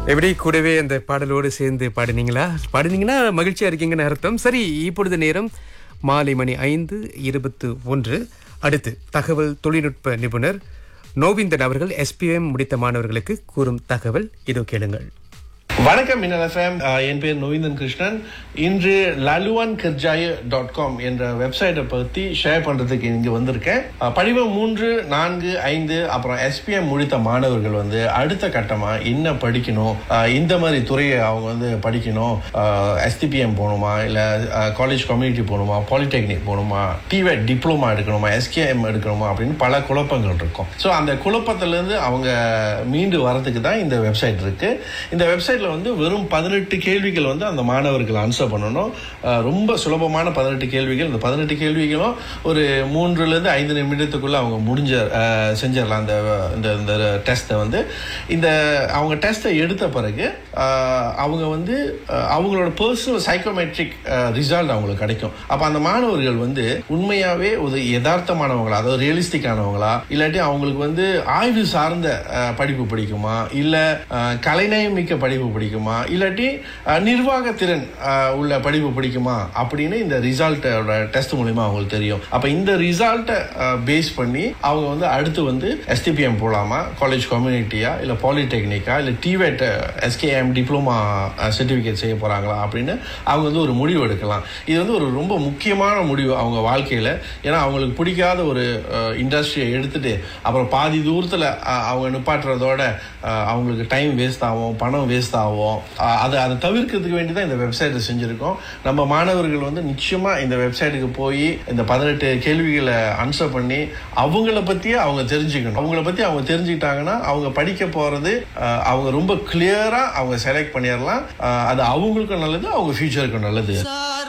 எப்படி கூடவே அந்த பாடலோடு சேர்ந்து பாடினீங்களா பாடினீங்கன்னா மகிழ்ச்சியா இருக்கீங்கன்னு அர்த்தம் சரி இப்பொழுது நேரம் மாலை மணி ஐந்து இருபத்து ஒன்று அடுத்து தகவல் தொழில்நுட்ப நிபுணர் நோவிந்தன் அவர்கள் எஸ்பிஎம் முடித்த மாணவர்களுக்கு கூறும் தகவல் இதோ கேளுங்கள் வணக்கம் மின்னல் எஃப்எம் என் பேர் நோவிந்தன் கிருஷ்ணன் இன்று லலுவான் கிர்ஜாய டாட் காம் என்ற வெப்சைட்டை பற்றி ஷேர் பண்ணுறதுக்கு இங்கே வந்திருக்கேன் அஹ், படிவம் மூன்று நான்கு ஐந்து அப்புறம் எஸ்பிஎம் முடித்த மாணவர்கள் வந்து அடுத்த கட்டமாக என்ன படிக்கணும் அஹ், இந்த மாதிரி துறையை அவங்க வந்து படிக்கணும் எஸ்டிபிஎம் போகணுமா இல்லை காலேஜ் கம்யூனிட்டி போகணுமா பாலிடெக்னிக் போகணுமா டிவெட் டிப்ளமா எடுக்கணுமா எஸ்கேஎம் எடுக்கணுமா அப்படின்னு பல குழப்பங்கள் இருக்கும் ஸோ அந்த குழப்பத்திலேருந்து அவங்க மீண்டு வரதுக்கு தான் இந்த வெப்சைட் இருக்கு இந்த வெப்சைட்ல வந்து வெறும் பதினெட்டு கேள்விகள் வந்து அந்த மாணவர்கள் ஆன்சர் பண்ணணும் அஹ் ரொம்ப சுலபமான பதினெட்டு கேள்விகள் இந்த பதினெட்டு கேள்விகளும் ஒரு மூன்றுலேருந்து ஐந்து நிமிடத்துக்குள்ள அவங்க முடிஞ்ச அஹ், செஞ்சிடலாம் அந்த இந்த இந்த டெஸ்ட்டை வந்து இந்த அவங்க டெஸ்ட்டை எடுத்த பிறகு அஹ், அவங்க வந்து அஹ், அவங்களோட பர்சனல் சைக்கோமெட்ரிக் ரிசல்ட் அவங்களுக்கு கிடைக்கும் அப்போ அந்த மாணவர்கள் வந்து உண்மையாவே ஒரு யதார்த்தமானவங்களா அதாவது ரியலிஸ்டிக்கானவங்களா இல்லாட்டி அவங்களுக்கு வந்து ஆய்வு சார்ந்த அஹ், படிப்பு பிடிக்குமா இல்லை கலைநயம் மிக்க படிப்பு பிடிக்குமா இல்லாட்டி அஹ், நிர்வாகத்திறன் அஹ், உள்ள படிப்பு பிடிக்குமா அப்படின்னு இந்த ரிசல்ட்டோட டெஸ்ட் மூலியமா அவங்களுக்கு தெரியும் அப்போ இந்த ரிசல்ட்டை பேஸ் பண்ணி அவங்க வந்து அடுத்து வந்து எஸ்டிபிஎம் போகலாமா காலேஜ் கம்யூனிட்டியா இல்லை பாலிடெக்னிக்கா இல்லை டிவேட் எஸ்கேஎம் டிப்ளமா சர்டிஃபிகேட் செய்ய போகிறாங்களா அப்படின்னு அவங்க வந்து ஒரு முடிவு எடுக்கலாம் இது வந்து ஒரு ரொம்ப முக்கியமான முடிவு அவங்க வாழ்க்கையில் ஏன்னா அவங்களுக்கு பிடிக்காத ஒரு இண்டஸ்ட்ரியை எடுத்துட்டு அப்புறம் பாதி தூரத்தில் அவங்க நிப்பாட்டுறதோட அஹ், அவங்களுக்கு டைம் வேஸ்ட் ஆகும் பணம் வேஸ்ட் ஆகும் அஹ், அதை அதை தவிர்க்கிறதுக்கு வேண்டி தான் இந்த வெப்சைட்டை செஞ்சுருக்கோம் நம்ம மாணவர்கள் வந்து நிச்சயமாக இந்த வெப்சைட்டுக்கு போய் இந்த பதினெட்டு கேள்விகளை ஆன்சர் பண்ணி அவங்கள பற்றியே அவங்க தெரிஞ்சுக்கணும் அவங்கள பற்றி அவங்க தெரிஞ்சுக்கிட்டாங்கன்னா அவங்க படிக்க போகிறது அவங்க ரொம்ப கிளியராக அவங்க செலக்ட் பண்ணிடலாம் அஹ், அது அவங்களுக்கும் நல்லது அவங்க ஃபியூச்சருக்கும் நல்லது